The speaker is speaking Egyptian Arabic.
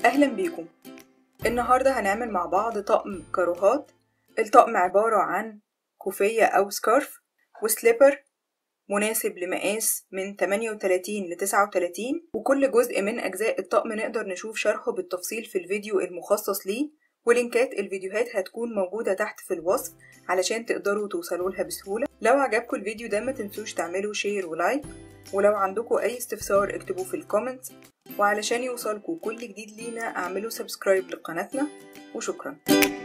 أهلا بيكم النهاردة هنعمل مع بعض طقم كاروهات الطقم عبارة عن كوفية أو سكارف وسليبر مناسب لمقاس من 38 ل 39 وكل جزء من أجزاء الطقم نقدر نشوف شرحه بالتفصيل في الفيديو المخصص ليه ولينكات الفيديوهات هتكون موجودة تحت في الوصف علشان تقدروا توصلوا لها بسهولة لو عجبكم الفيديو ده ما تنسوش تعملوا شير ولايك ولو عندكم أي استفسار اكتبوه في الكومنتس وعلشان يوصلكوا كل جديد لينا اعملوا سبسكرايب لقناتنا وشكرا